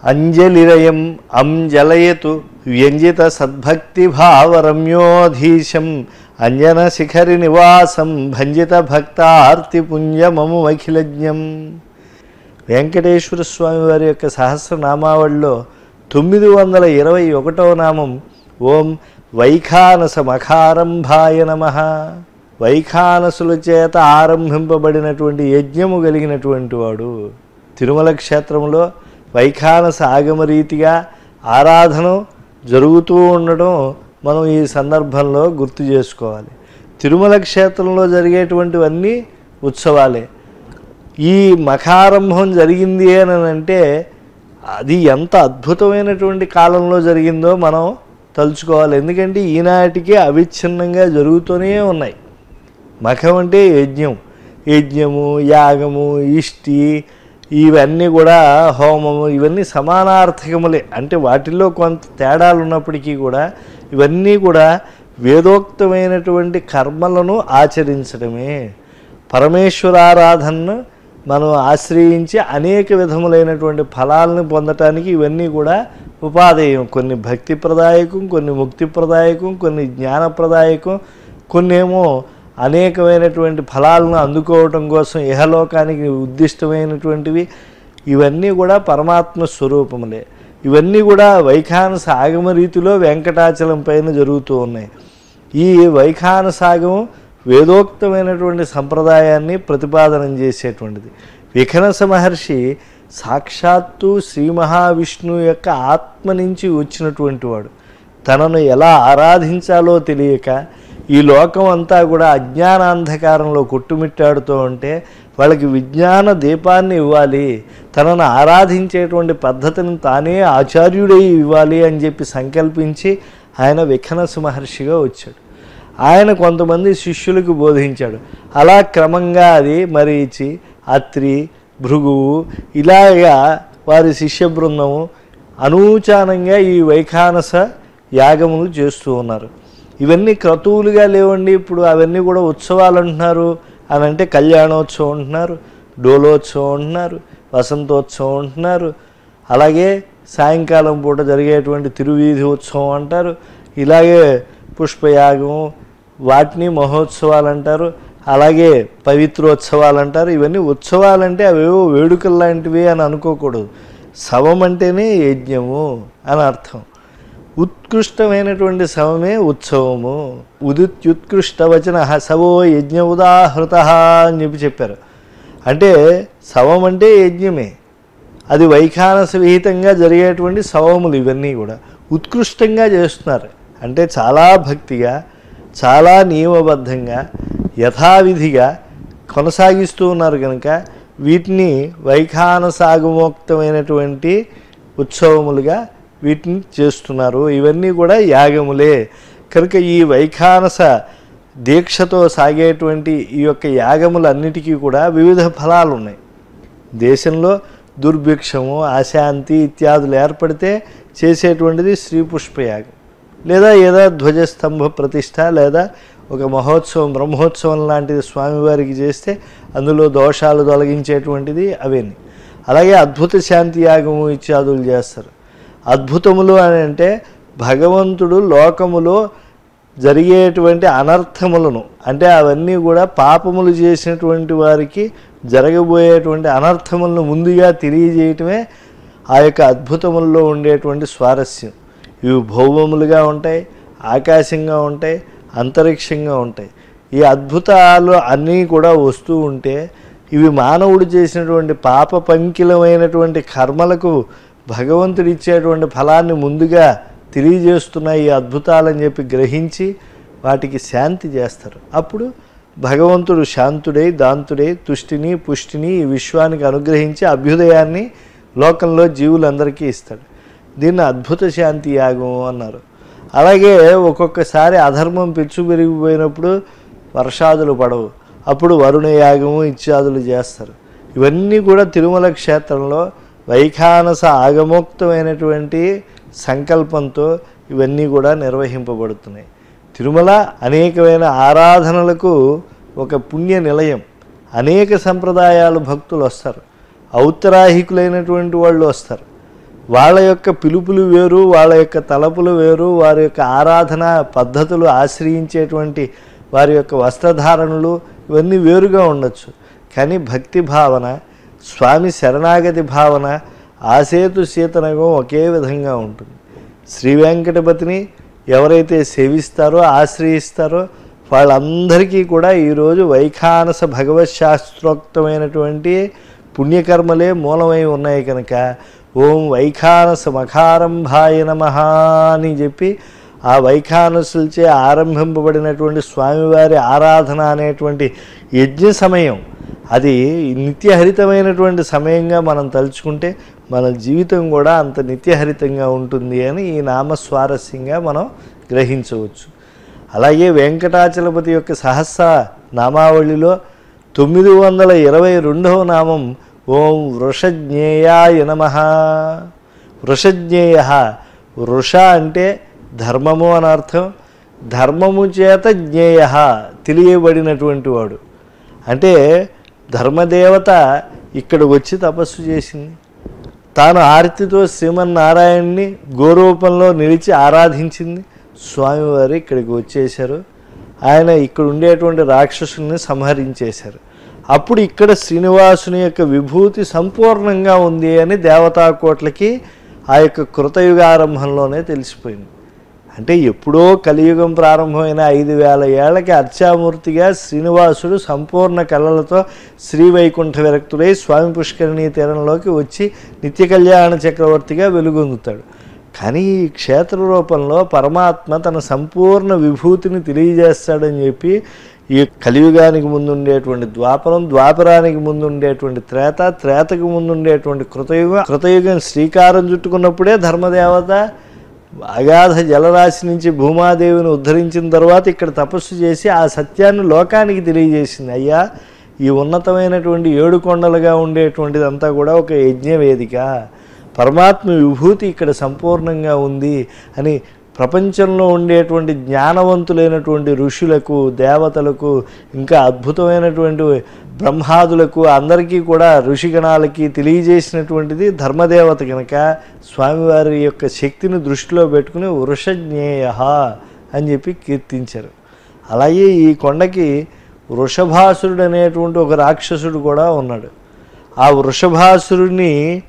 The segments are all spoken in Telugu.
అంజలిరయం అంజలయతు వ్యంజిత సద్భక్తి భావరమ్యోధీశం అంజన శిఖరి నివాసం భంజిత భక్తార్తి పుణ్యమము అఖిలజ్ఞం వెంకటేశ్వర స్వామి వారి యొక్క సహస్రనామావళిలో తొమ్మిది వందల ఇరవై ఒకటవ నామం ఓం వైఖానస మఖారంభాయ నమ వైఖానసుల చేత ఆరంభింపబడినటువంటి యజ్ఞము కలిగినటువంటి వాడు తిరుమల క్షేత్రంలో వైఖానస ఆగమ రీతిగా ఆరాధన జరుగుతూ ఉండడం మనం ఈ సందర్భంలో గుర్తు చేసుకోవాలి తిరుమల క్షేత్రంలో జరిగేటువంటివన్నీ ఉత్సవాలే ఈ మఖారంభం జరిగింది అని అంటే అది ఎంత అద్భుతమైనటువంటి కాలంలో జరిగిందో మనం తలుచుకోవాలి ఎందుకంటే ఈనాటికి అవిచ్ఛిన్నంగా జరుగుతూనే ఉన్నాయి మఖం అంటే యజ్ఞం యజ్ఞము యాగము ఇష్టి ఇవన్నీ కూడా హోమము ఇవన్నీ సమానార్థకములే అంటే వాటిల్లో కొంత తేడాలు ఉన్నప్పటికీ కూడా ఇవన్నీ కూడా వేదోక్తమైనటువంటి కర్మలను ఆచరించడమే పరమేశ్వరారాధనను మనం ఆశ్రయించి అనేక విధములైనటువంటి ఫలాలను పొందటానికి ఇవన్నీ కూడా ఉపాధేయం కొన్ని భక్తిప్రదాయకం కొన్ని ముక్తిప్రదాయకం కొన్ని జ్ఞానప్రదాయకం కొన్నేమో అనేకమైనటువంటి ఫలాలను అందుకోవటం కోసం ఇహలోకానికి ఉద్దిష్టమైనటువంటివి ఇవన్నీ కూడా పరమాత్మ స్వరూపములే ఇవన్నీ కూడా వైఖానస ఆగమ రీతిలో వెంకటాచలం పైన జరుగుతూ ఉన్నాయి ఈ వైఖానసాగం వేదోక్తమైనటువంటి సంప్రదాయాన్ని ప్రతిపాదనం చేసేటువంటిది విఖనస మహర్షి సాక్షాత్తు శ్రీ మహావిష్ణువు యొక్క ఆత్మ నుంచి వచ్చినటువంటి వాడు తనను ఎలా ఆరాధించాలో తెలియక ఈ లోకం అంతా కూడా అజ్ఞానాంధకారంలో కొట్టుమిట్టాడుతూ ఉంటే వాళ్ళకి విజ్ఞాన దీపాన్ని ఇవ్వాలి తనను ఆరాధించేటువంటి పద్ధతిని తానే ఆచార్యుడై ఇవ్వాలి అని చెప్పి సంకల్పించి ఆయన విఖనస మహర్షిగా వచ్చాడు ఆయన కొంతమంది శిష్యులకు బోధించాడు అలా క్రమంగా అది మరీచి అత్రి భృగువు ఇలాగా వారి శిష్య బృందము అనూచానంగా ఈ వైఖానస యాగములు చేస్తూ ఉన్నారు ఇవన్నీ క్రతువులుగా లేవండి ఇప్పుడు అవన్నీ కూడా ఉత్సవాలు అంటున్నారు అని అంటే కళ్యాణోత్సవం అంటున్నారు డోలోత్సవం అంటున్నారు వసంతోత్సవం అంటున్నారు అలాగే సాయంకాలం పూట జరిగేటువంటి తిరువీధి ఉత్సవం అంటారు ఇలాగే పుష్పయాగం వాటిని మహోత్సవాలు అంటారు అలాగే పవిత్రోత్సవాలు అంటారు ఇవన్నీ ఉత్సవాలంటే అవేవో వేడుకలు లాంటివి అని అనుకోకూడదు శవం అంటేనే యజ్ఞము అని అర్థం ఉత్కృష్టమైనటువంటి శవమే ఉత్సవము ఉదిత్యుత్కృష్ట వచన శవో యజ్ఞ ఉదాహృత అని చెప్పి చెప్పారు అంటే శవం అంటే యజ్ఞమే అది వైఖానస విహితంగా జరిగేటువంటి శవములు ఇవన్నీ కూడా ఉత్కృష్టంగా చేస్తున్నారు అంటే చాలా భక్తిగా చాలా నియమబద్ధంగా యథావిధిగా కొనసాగిస్తూ ఉన్నారు కనుక వీటిని వైఖానసాగమోక్తమైనటువంటి ఉత్సవములుగా వీటిని చేస్తున్నారు ఇవన్నీ కూడా యాగములే కనుక ఈ వైఖానస దీక్షతో సాగేటువంటి ఈ యొక్క యాగములన్నిటికీ కూడా వివిధ ఫలాలు ఉన్నాయి దేశంలో దుర్భిక్షము అశాంతి ఇత్యాదులు ఏర్పడితే చేసేటువంటిది శ్రీ పుష్పయాగం లేదా ఏదో ధ్వజస్తంభ ప్రతిష్ట లేదా ఒక మహోత్సవం బ్రహ్మోత్సవం లాంటిది స్వామివారికి చేస్తే అందులో దోషాలు తొలగించేటువంటిది అవన్నీ అలాగే అద్భుత శాంతి యాగము ఇత్యాదులు చేస్తారు అద్భుతములు అని అంటే భగవంతుడు లోకములో జరిగేటువంటి అనర్థములను అంటే అవన్నీ కూడా పాపములు చేసినటువంటి వారికి జరగబోయేటువంటి అనర్థములను ముందుగా తెలియజేయటమే ఆ యొక్క అద్భుతముల్లో ఉండేటువంటి స్వారస్యం ఇవి భౌమములుగా ఉంటాయి ఆకాశంగా ఉంటాయి అంతరిక్షంగా ఉంటాయి ఈ అద్భుతాలు అన్నీ కూడా వస్తూ ఉంటే ఇవి మానవుడు చేసినటువంటి పాప పంకిలమైనటువంటి కర్మలకు భగవంతుడు ఇచ్చేటువంటి ఫలాన్ని ముందుగా తెలియజేస్తున్నాయి ఈ అద్భుతాలని చెప్పి గ్రహించి వాటికి శాంతి చేస్తారు అప్పుడు భగవంతుడు శాంతుడై దాంతుడై తుష్టిని పుష్టిని ఈ విశ్వానికి అనుగ్రహించి అభ్యుదయాన్ని లోకంలో జీవులందరికీ ఇస్తాడు దీన్ని అద్భుత శాంతి యాగం అన్నారు అలాగే ఒక్కొక్కసారి అధర్మం పెచ్చు పెరిగిపోయినప్పుడు వర్షాదులు పడవు అప్పుడు వరుణ యాగము ఇత్యాదులు చేస్తారు ఇవన్నీ కూడా తిరుమల క్షేత్రంలో వైఖానస ఆగమోక్తమైనటువంటి సంకల్పంతో ఇవన్నీ కూడా నిర్వహింపబడుతున్నాయి తిరుమల అనేకమైన ఆరాధనలకు ఒక పుణ్య నిలయం అనేక సంప్రదాయాలు భక్తులు వస్తారు ఔత్తరాహికులైనటువంటి వాళ్ళు వస్తారు వాళ్ళ యొక్క పిలుపులు వేరు వాళ్ళ యొక్క తలపులు వేరు వారి యొక్క ఆరాధన పద్ధతులు ఆశ్రయించేటువంటి వారి యొక్క వస్త్రధారణలు ఇవన్నీ వేరుగా ఉండొచ్చు కానీ భక్తి భావన స్వామి శరణాగతి భావన ఆసేతు సీతనగం ఒకే విధంగా ఉంటుంది శ్రీ వెంకటపతిని ఎవరైతే సేవిస్తారో ఆశ్రయిస్తారో వాళ్ళందరికీ కూడా ఈరోజు వైఖానస భగవత్ శాస్త్రోక్తమైనటువంటి పుణ్యకర్మలే మూలమై ఉన్నాయి కనుక ఓం వైఖానస మఖారంభాయ నమ అని చెప్పి ఆ వైఖానసులచే ఆరంభింపబడినటువంటి స్వామివారి ఆరాధన అనేటువంటి యజ్ఞ సమయం అది నిత్యహరితమైనటువంటి సమయంగా మనం తలుచుకుంటే మన జీవితం కూడా అంత నిత్యహరితంగా ఉంటుంది అని ఈ నామ స్వారస్యంగా మనం గ్రహించవచ్చు అలాగే వెంకటాచలపతి యొక్క సహస్ర నామావళిలో తొమ్మిది వందల ఇరవై రెండవ నామం ఓం వృషజ్ఞేయాయ నమ వృషజ్ఞేయ వృష అంటే ధర్మము అని అర్థం ధర్మము చేత జ్ఞేయ తెలియబడినటువంటి వాడు అంటే ధర్మదేవత ఇక్కడ వచ్చి తపస్సు చేసింది తాను ఆర్తితో శ్రీమన్నారాయణ్ణి గోరూపంలో నిలిచి ఆరాధించింది స్వామివారు ఇక్కడికి వచ్చేశారు ఆయన ఇక్కడ ఉండేటువంటి రాక్షసుల్ని సంహరించేశారు అప్పుడు ఇక్కడ శ్రీనివాసుని యొక్క విభూతి సంపూర్ణంగా ఉంది అని దేవతాకోట్లకి ఆ యొక్క కృతయుగారంభంలోనే తెలిసిపోయింది అంటే ఎప్పుడో కలియుగం ప్రారంభమైన ఐదు వేల ఏళ్లకి అర్చామూర్తిగా శ్రీనివాసుడు సంపూర్ణ కళలతో శ్రీవైకుంఠ విరక్తుడై స్వామి పుష్కరిణీ తీరంలోకి వచ్చి నిత్య కళ్యాణ చక్రవర్తిగా వెలుగొందుతాడు కానీ ఈ క్షేత్ర రూపంలో పరమాత్మ తన సంపూర్ణ విభూతిని తెలియజేస్తాడని చెప్పి ఈ కలియుగానికి ముందు ఉండేటువంటి ద్వాపరం ద్వాపరానికి ముందు ఉండేటువంటి త్రేత త్రేతకు ముందు ఉండేటువంటి కృతయుగం కృతయుగం శ్రీకారం చుట్టుకున్నప్పుడే ధర్మదేవత అగాధ జలరాశి నుంచి భూమాదేవిని ఉద్ధరించిన తర్వాత ఇక్కడ తపస్సు చేసి ఆ సత్యాన్ని లోకానికి తెలియజేసింది అయ్యా ఈ ఉన్నతమైనటువంటి ఏడు కొండలుగా ఉండేటువంటిదంతా కూడా ఒక యజ్ఞ వేదిక పరమాత్మ విభూతి ఇక్కడ సంపూర్ణంగా ఉంది అని ప్రపంచంలో ఉండేటువంటి జ్ఞానవంతులైనటువంటి ఋషులకు దేవతలకు ఇంకా అద్భుతమైనటువంటి బ్రహ్మాదులకు అందరికీ కూడా ఋషిగణాలకి తెలియజేసినటువంటిది ధర్మదేవత కనుక స్వామివారి యొక్క శక్తిని దృష్టిలో పెట్టుకుని వృషజ్ఞేయ అని చెప్పి కీర్తించారు అలాగే ఈ కొండకి వృషభాసురుడు అనేటువంటి ఒక రాక్షసుడు కూడా ఉన్నాడు ఆ వృషభాసురుడిని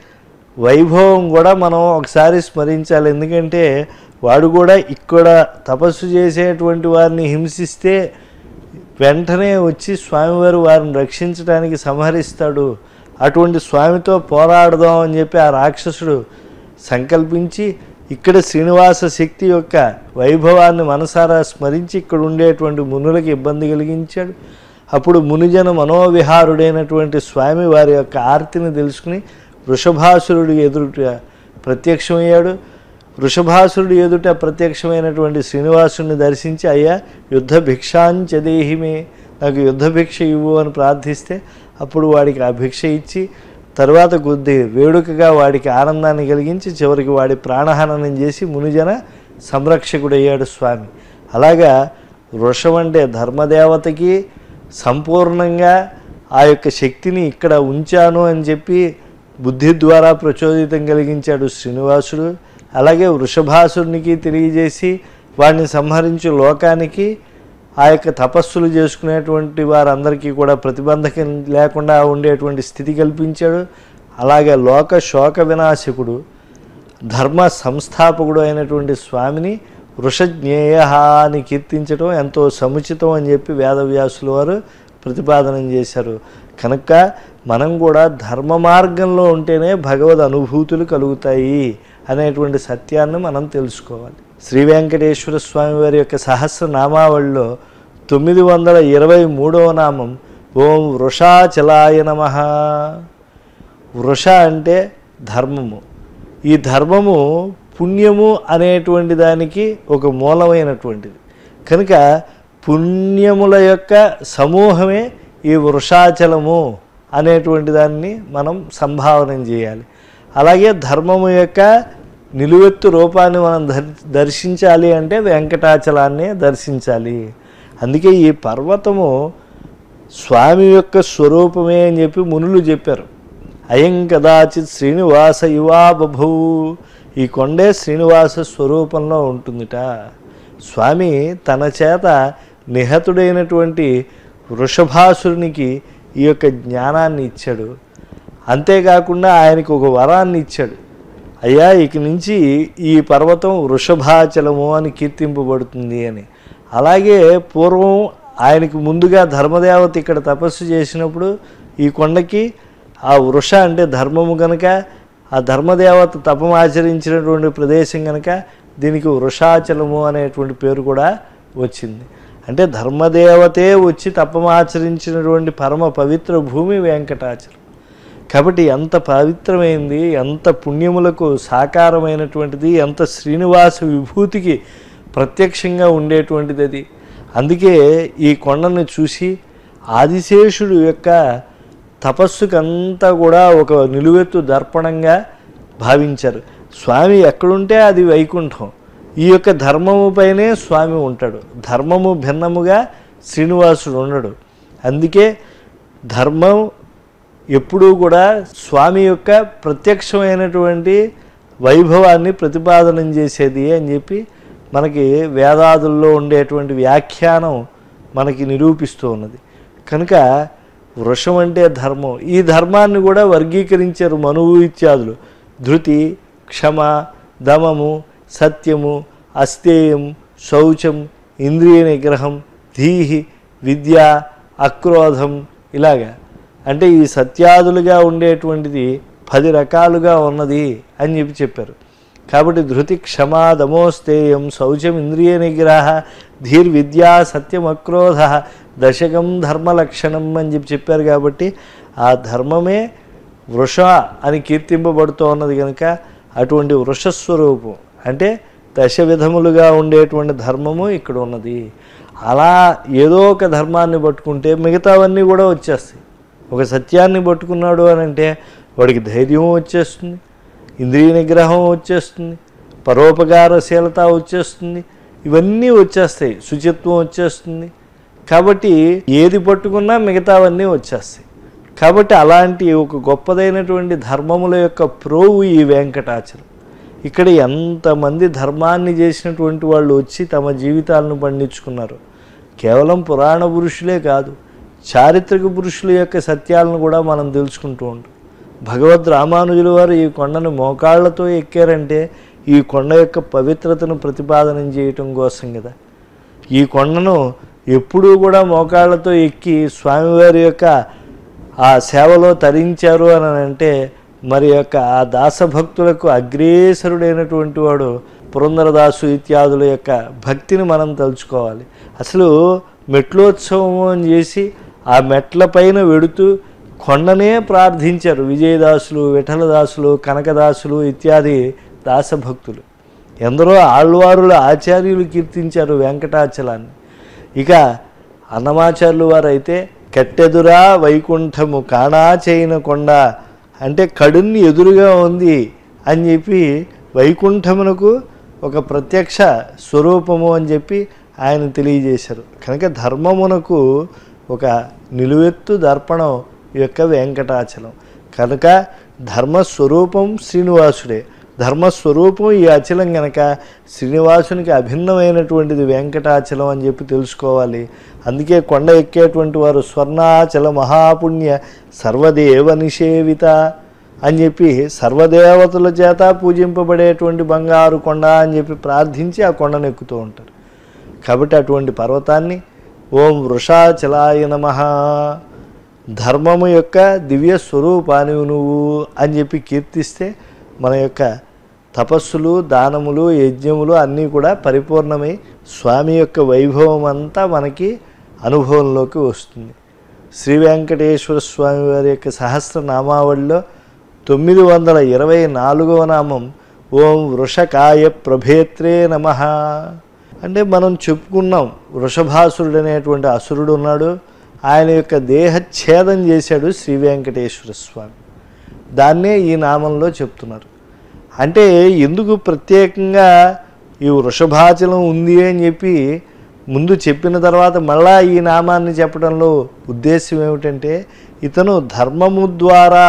వైభవం కూడా మనం ఒకసారి స్మరించాలి ఎందుకంటే వాడు కూడా ఇక్కడ తపస్సు చేసేటువంటి వారిని హింసిస్తే వెంటనే వచ్చి స్వామివారు వారిని రక్షించడానికి సంహరిస్తాడు అటువంటి స్వామితో పోరాడదాం అని చెప్పి ఆ రాక్షసుడు సంకల్పించి ఇక్కడ శ్రీనివాస శక్తి యొక్క వైభవాన్ని మనసారా స్మరించి ఇక్కడ ఉండేటువంటి మునులకు ఇబ్బంది కలిగించాడు అప్పుడు మునిజన మనోవిహారుడైనటువంటి స్వామి వారి యొక్క ఆర్తిని తెలుసుకుని వృషభాసురుడు ఎదుట ప్రత్యక్షమయ్యాడు వృషభాసురుడు ఎదుట ప్రత్యక్షమైనటువంటి శ్రీనివాసుని దర్శించి అయ్యా యుద్ధ భిక్షాంచదేహిమే నాకు యుద్ధ భిక్ష ఇవ్వు అని ప్రార్థిస్తే అప్పుడు వాడికి ఆ భిక్ష ఇచ్చి తర్వాత కొద్ది వేడుకగా వాడికి ఆనందాన్ని కలిగించి చివరికి వాడి ప్రాణహననం చేసి మునిజన సంరక్షకుడయ్యాడు స్వామి అలాగా వృషం అంటే ధర్మదేవతకి సంపూర్ణంగా ఆ యొక్క శక్తిని ఇక్కడ ఉంచాను అని చెప్పి బుద్ధి ద్వారా ప్రచోదితం కలిగించాడు శ్రీనివాసుడు అలాగే వృషభాసురునికి తెలియజేసి వాడిని సంహరించి లోకానికి ఆ యొక్క తపస్సులు చేసుకునేటువంటి వారందరికీ కూడా ప్రతిబంధకం లేకుండా ఉండేటువంటి స్థితి కల్పించాడు అలాగే లోక శోక వినాశకుడు ధర్మ సంస్థాపకుడు అయినటువంటి స్వామిని వృషజ్ఞేయ అని కీర్తించడం ఎంతో సముచితం అని చెప్పి వేదవ్యాసుల వారు ప్రతిపాదన చేశారు కనుక మనం కూడా ధర్మ మార్గంలో ఉంటేనే భగవద్ అనుభూతులు కలుగుతాయి అనేటువంటి సత్యాన్ని మనం తెలుసుకోవాలి శ్రీ వెంకటేశ్వర స్వామి వారి యొక్క సహస్రనామావళిలో తొమ్మిది వందల ఇరవై మూడవ నామం ఓం వృషాచలాయ నమ వృష అంటే ధర్మము ఈ ధర్మము పుణ్యము అనేటువంటి దానికి ఒక మూలమైనటువంటిది కనుక పుణ్యముల యొక్క సమూహమే ఈ వృషాచలము అనేటువంటి దాన్ని మనం సంభావన చేయాలి అలాగే ధర్మము యొక్క నిలువెత్తు రూపాన్ని మనం దర్ దర్శించాలి అంటే వెంకటాచలాన్ని దర్శించాలి అందుకే ఈ పర్వతము స్వామి యొక్క స్వరూపమే అని చెప్పి మునులు చెప్పారు అయం కదాచిత్ శ్రీనివాస యువా బభూ ఈ కొండే శ్రీనివాస స్వరూపంలో ఉంటుందిట స్వామి తన చేత నిహతుడైనటువంటి వృషభాసురునికి ఈ యొక్క జ్ఞానాన్ని ఇచ్చాడు అంతేకాకుండా ఆయనకు ఒక వరాన్ని ఇచ్చాడు అయ్యా ఇక నుంచి ఈ పర్వతం వృషభాచలము అని కీర్తింపబడుతుంది అని అలాగే పూర్వం ఆయనకు ముందుగా ధర్మదేవత ఇక్కడ తపస్సు చేసినప్పుడు ఈ కొండకి ఆ వృష అంటే ధర్మము కనుక ఆ ధర్మదేవత తపం ఆచరించినటువంటి ప్రదేశం కనుక దీనికి వృషాచలము అనేటువంటి పేరు కూడా వచ్చింది అంటే ధర్మదేవతే వచ్చి తపమాచరించినటువంటి పరమ పవిత్ర భూమి వెంకటాచలం కాబట్టి ఎంత పవిత్రమైంది ఎంత పుణ్యములకు సాకారమైనటువంటిది ఎంత శ్రీనివాస విభూతికి ప్రత్యక్షంగా ఉండేటువంటిది అది అందుకే ఈ కొండను చూసి ఆదిశేషుడు యొక్క తపస్సుకంతా కూడా ఒక నిలువెత్తు దర్పణంగా భావించారు స్వామి ఎక్కడుంటే అది వైకుంఠం ఈ యొక్క ధర్మము పైనే స్వామి ఉంటాడు ధర్మము భిన్నముగా శ్రీనివాసుడు ఉండడు అందుకే ధర్మం ఎప్పుడూ కూడా స్వామి యొక్క ప్రత్యక్షమైనటువంటి వైభవాన్ని ప్రతిపాదనం చేసేది అని చెప్పి మనకి వేదాదుల్లో ఉండేటువంటి వ్యాఖ్యానం మనకి నిరూపిస్తూ ఉన్నది కనుక వృషం అంటే ధర్మం ఈ ధర్మాన్ని కూడా వర్గీకరించారు మనువు ఇత్యాదులు ధృతి క్షమ దమము సత్యము అస్థేయం శౌచం ఇంద్రియ నిగ్రహం ధీహి విద్య అక్రోధం ఇలాగా అంటే ఈ సత్యాదులుగా ఉండేటువంటిది పది రకాలుగా ఉన్నది అని చెప్పి చెప్పారు కాబట్టి ధృతి క్షమా దమోస్తేయం శౌచం ఇంద్రియ నిగ్రహ ధీర్విద్యా సత్యం అక్రోధ దశకం ధర్మలక్షణం అని చెప్పి చెప్పారు కాబట్టి ఆ ధర్మమే వృష అని కీర్తింపబడుతూ ఉన్నది కనుక అటువంటి వృషస్వరూపం అంటే దశ విధములుగా ఉండేటువంటి ధర్మము ఇక్కడ ఉన్నది అలా ఏదో ఒక ధర్మాన్ని పట్టుకుంటే మిగతావన్నీ కూడా వచ్చేస్తాయి ఒక సత్యాన్ని పట్టుకున్నాడు అని అంటే వాడికి ధైర్యం వచ్చేస్తుంది ఇంద్రియ నిగ్రహం వచ్చేస్తుంది పరోపకారశీలత వచ్చేస్తుంది ఇవన్నీ వచ్చేస్తాయి శుచిత్వం వచ్చేస్తుంది కాబట్టి ఏది పట్టుకున్నా మిగతావన్నీ వచ్చేస్తాయి కాబట్టి అలాంటి ఒక గొప్పదైనటువంటి ధర్మముల యొక్క ప్రోవు ఈ వెంకటాచలం ఇక్కడ ఎంతమంది ధర్మాన్ని చేసినటువంటి వాళ్ళు వచ్చి తమ జీవితాలను పండించుకున్నారు కేవలం పురాణ పురుషులే కాదు చారిత్రక పురుషుల యొక్క సత్యాలను కూడా మనం తెలుసుకుంటూ ఉంటాం భగవద్ రామానుజుల వారు ఈ కొండను మోకాళ్లతో ఎక్కారంటే ఈ కొండ యొక్క పవిత్రతను ప్రతిపాదనం చేయటం కోసం కదా ఈ కొండను ఎప్పుడూ కూడా మోకాళ్ళతో ఎక్కి స్వామివారి యొక్క ఆ సేవలో తరించారు అని అంటే మరి యొక్క ఆ దాసభక్తులకు అగ్రేసరుడైనటువంటి వాడు పురంధరదాసు ఇత్యాదుల యొక్క భక్తిని మనం తలుచుకోవాలి అసలు మెట్లోత్సవం అని చేసి ఆ మెట్ల పైన వెడుతూ కొండనే ప్రార్థించారు విజయదాసులు విఠలదాసులు కనకదాసులు ఇత్యాది దాసభక్తులు ఎందరో ఆళ్వారుల ఆచార్యులు కీర్తించారు వెంకటాచలాన్ని ఇక అన్నమాచార్యులు వారు అయితే కట్టెదురా వైకుంఠము కాణా చేయన కొండ అంటే కడున్ని ఎదురుగా ఉంది అని చెప్పి వైకుంఠమునకు ఒక ప్రత్యక్ష స్వరూపము అని చెప్పి ఆయన తెలియజేశారు కనుక ధర్మమునకు ఒక నిలువెత్తు దర్పణం ఈ యొక్క వెంకటాచలం కనుక ధర్మస్వరూపం శ్రీనివాసుడే ధర్మస్వరూపం ఈ అచలం గనక శ్రీనివాసునికి అభిన్నమైనటువంటిది వెంకటాచలం అని చెప్పి తెలుసుకోవాలి అందుకే కొండ ఎక్కేటువంటి వారు స్వర్ణాచల మహాపుణ్య సర్వదేవ నిషేవిత అని చెప్పి సర్వదేవతల చేత పూజింపబడేటువంటి బంగారు కొండ అని చెప్పి ప్రార్థించి ఆ కొండను ఎక్కుతూ ఉంటారు కాబట్టి అటువంటి పర్వతాన్ని ఓం వృషాచలాయ నమ ధర్మము యొక్క దివ్య స్వరూపానివి నువ్వు అని చెప్పి కీర్తిస్తే మన యొక్క తపస్సులు దానములు యజ్ఞములు అన్నీ కూడా పరిపూర్ణమై స్వామి యొక్క వైభవం అంతా మనకి అనుభవంలోకి వస్తుంది శ్రీ వెంకటేశ్వర స్వామి వారి యొక్క సహస్రనామావళిలో తొమ్మిది వందల ఇరవై నాలుగవ నామం ఓం వృషకాయ ప్రభేత్రే నమ అంటే మనం చెప్పుకున్నాం వృషభాసురుడు అనేటువంటి అసురుడు ఉన్నాడు ఆయన యొక్క దేహఛేదం చేశాడు శ్రీ వెంకటేశ్వర స్వామి దాన్నే ఈ నామంలో చెప్తున్నారు అంటే ఎందుకు ప్రత్యేకంగా ఈ వృషభాచలం ఉంది అని చెప్పి ముందు చెప్పిన తర్వాత మళ్ళా ఈ నామాన్ని చెప్పడంలో ఉద్దేశం ఏమిటంటే ఇతను ధర్మము ద్వారా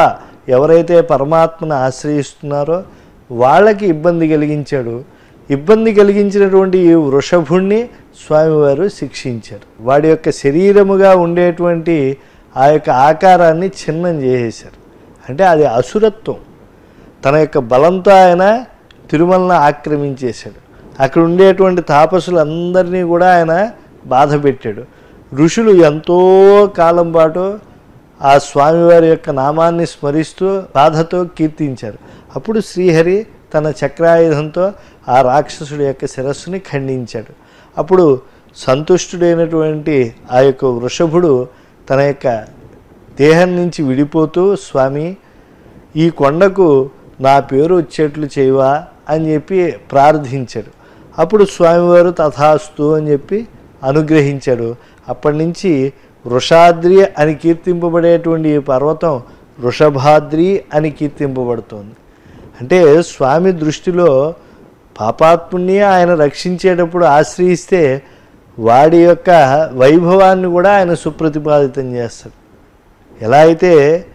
ఎవరైతే పరమాత్మను ఆశ్రయిస్తున్నారో వాళ్ళకి ఇబ్బంది కలిగించాడు ఇబ్బంది కలిగించినటువంటి ఈ వృషభుణ్ణి స్వామివారు శిక్షించారు వాడి యొక్క శరీరముగా ఉండేటువంటి ఆ యొక్క ఆకారాన్ని చిన్నం చేసేశారు అంటే అది అసురత్వం తన యొక్క బలంతో ఆయన తిరుమలను ఆక్రమించేశాడు అక్కడ ఉండేటువంటి తాపసులందరినీ కూడా ఆయన బాధ పెట్టాడు ఋషులు ఎంతో కాలం పాటు ఆ స్వామివారి యొక్క నామాన్ని స్మరిస్తూ బాధతో కీర్తించారు అప్పుడు శ్రీహరి తన చక్రాయుధంతో ఆ రాక్షసుడి యొక్క శిరస్సుని ఖండించాడు అప్పుడు సంతుష్టుడైనటువంటి ఆ యొక్క వృషభుడు తన యొక్క దేహం నుంచి విడిపోతూ స్వామి ఈ కొండకు నా పేరు వచ్చేట్లు చేయవా అని చెప్పి ప్రార్థించాడు అప్పుడు స్వామివారు తథాస్తు అని చెప్పి అనుగ్రహించాడు అప్పటి నుంచి వృషాద్రి అని కీర్తింపబడేటువంటి ఈ పర్వతం వృషభాద్రి అని కీర్తింపబడుతోంది అంటే స్వామి దృష్టిలో పాపాత్ముని ఆయన రక్షించేటప్పుడు ఆశ్రయిస్తే వాడి యొక్క వైభవాన్ని కూడా ఆయన సుప్రతిపాదితం చేస్తాడు ఎలా అయితే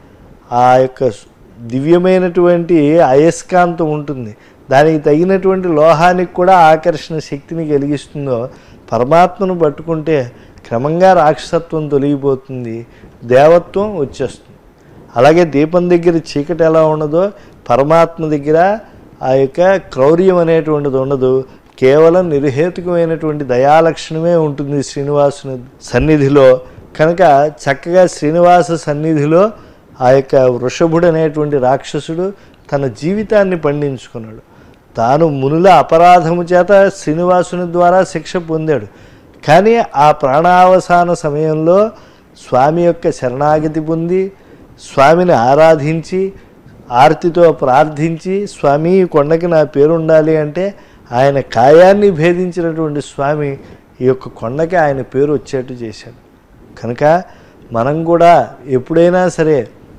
ఆ యొక్క దివ్యమైనటువంటి అయస్కాంతం ఉంటుంది దానికి తగినటువంటి లోహానికి కూడా ఆకర్షణ శక్తిని కలిగిస్తుందో పరమాత్మను పట్టుకుంటే క్రమంగా రాక్షసత్వం తొలగిపోతుంది దేవత్వం వచ్చేస్తుంది అలాగే దీపం దగ్గర చీకటి ఎలా ఉండదో పరమాత్మ దగ్గర ఆ యొక్క క్రౌర్యం అనేటువంటిది ఉండదు కేవలం నిర్హేతుకమైనటువంటి దయాలక్షణమే ఉంటుంది శ్రీనివాసుని సన్నిధిలో కనుక చక్కగా శ్రీనివాస సన్నిధిలో ఆ యొక్క వృషభుడు అనేటువంటి రాక్షసుడు తన జీవితాన్ని పండించుకున్నాడు తాను మునుల అపరాధము చేత శ్రీనివాసుని ద్వారా శిక్ష పొందాడు కానీ ఆ ప్రాణావసాన సమయంలో స్వామి యొక్క శరణాగతి పొంది స్వామిని ఆరాధించి ఆర్తితో ప్రార్థించి స్వామి ఈ కొండకి నా పేరు ఉండాలి అంటే ఆయన కాయాన్ని భేదించినటువంటి స్వామి ఈ యొక్క కొండకి ఆయన పేరు వచ్చేట్టు చేశాడు కనుక మనం కూడా ఎప్పుడైనా సరే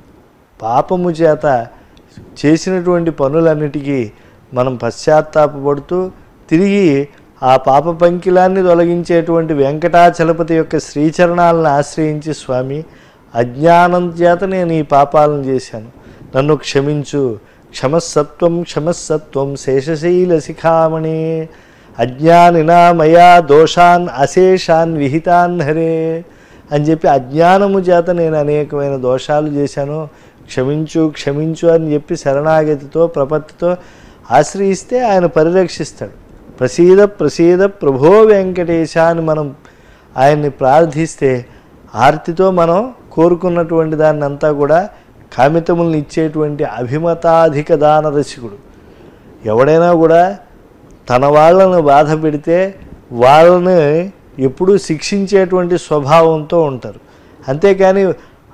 పాపము చేత చేసినటువంటి పనులన్నిటికీ మనం పశ్చాత్తాపడుతూ తిరిగి ఆ పాప పంకిలాన్ని తొలగించేటువంటి వెంకటాచలపతి యొక్క శ్రీచరణాలను ఆశ్రయించి స్వామి అజ్ఞానం చేత నేను ఈ పాపాలను చేశాను నన్ను క్షమించు క్షమస్సత్వం క్షమస్సత్వం శేషశైల శిఖామణి అజ్ఞానినా మయా దోషాన్ అశేషాన్ విహితాన్ హరే అని చెప్పి అజ్ఞానము చేత నేను అనేకమైన దోషాలు చేశాను క్షమించు క్షమించు అని చెప్పి శరణాగతితో ప్రపత్తితో ఆశ్రయిస్తే ఆయన పరిరక్షిస్తాడు ప్రసీద ప్రసీద ప్రభో వెంకటేశ అని మనం ఆయన్ని ప్రార్థిస్తే ఆర్తితో మనం కోరుకున్నటువంటి దాన్ని అంతా కూడా కామితములను ఇచ్చేటువంటి అభిమతాధిక దాన రసికుడు ఎవడైనా కూడా తన వాళ్ళను బాధ పెడితే వాళ్ళని ఎప్పుడూ శిక్షించేటువంటి స్వభావంతో ఉంటారు అంతేకాని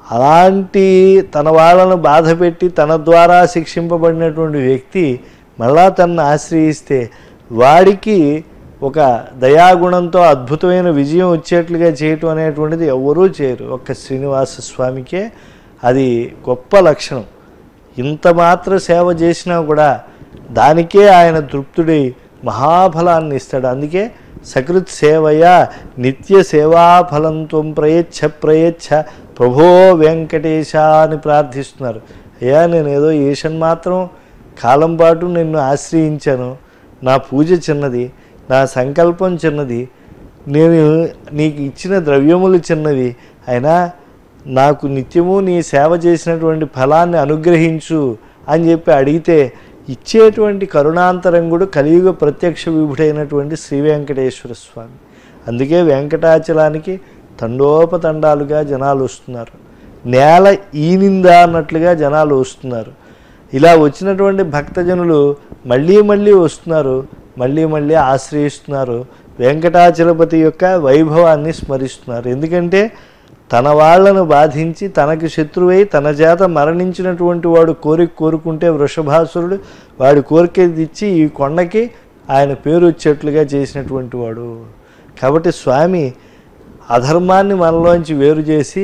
అలాంటి తన వాళ్ళను బాధ పెట్టి తన ద్వారా శిక్షింపబడినటువంటి వ్యక్తి మళ్ళా తనను ఆశ్రయిస్తే వాడికి ఒక దయాగుణంతో అద్భుతమైన విజయం వచ్చేట్లుగా చేయటం అనేటువంటిది ఎవరూ చేయరు ఒక్క శ్రీనివాస స్వామికే అది గొప్ప లక్షణం ఇంత మాత్ర సేవ చేసినా కూడా దానికే ఆయన తృప్తుడై మహాఫలాన్ని ఇస్తాడు అందుకే సకృత్ సేవయ నిత్య సేవాఫలంతో ప్రయచ్ఛ ప్రయచ్ఛ ప్రభో వెంకటేశ అని ప్రార్థిస్తున్నారు అయ్యా నేను ఏదో ఈషన్ మాత్రం కాలం పాటు నిన్ను ఆశ్రయించాను నా పూజ చిన్నది నా సంకల్పం చిన్నది నేను నీకు ఇచ్చిన ద్రవ్యములు చిన్నవి అయినా నాకు నిత్యము నీ సేవ చేసినటువంటి ఫలాన్ని అనుగ్రహించు అని చెప్పి అడిగితే ఇచ్చేటువంటి కరుణాంతరంగుడు కలియుగ ప్రత్యక్ష విభుడైనటువంటి శ్రీ వెంకటేశ్వర స్వామి అందుకే వెంకటాచలానికి తండోపతండాలుగా జనాలు వస్తున్నారు నేల ఈనిందా అన్నట్లుగా జనాలు వస్తున్నారు ఇలా వచ్చినటువంటి భక్తజనులు మళ్ళీ మళ్ళీ వస్తున్నారు మళ్ళీ మళ్ళీ ఆశ్రయిస్తున్నారు వెంకటాచలపతి యొక్క వైభవాన్ని స్మరిస్తున్నారు ఎందుకంటే తన వాళ్ళను బాధించి తనకి శత్రువై తన చేత మరణించినటువంటి వాడు కోరిక కోరుకుంటే వృషభాసురుడు వాడి కోరిక ఇచ్చి ఈ కొండకి ఆయన పేరు వచ్చేట్లుగా చేసినటువంటి వాడు కాబట్టి స్వామి అధర్మాన్ని మనలోంచి వేరు చేసి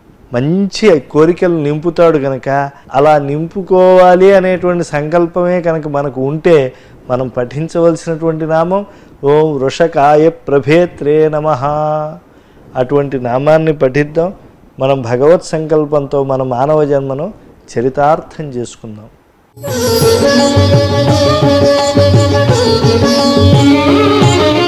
మంచి కోరికలు నింపుతాడు కనుక అలా నింపుకోవాలి అనేటువంటి సంకల్పమే కనుక మనకు ఉంటే మనం పఠించవలసినటువంటి నామం ఓం వృషకాయ ప్రభేత్రే నమ అటువంటి నామాన్ని పఠిద్దాం మనం భగవత్ సంకల్పంతో మన మానవ జన్మను చరితార్థం చేసుకుందాం Thank you.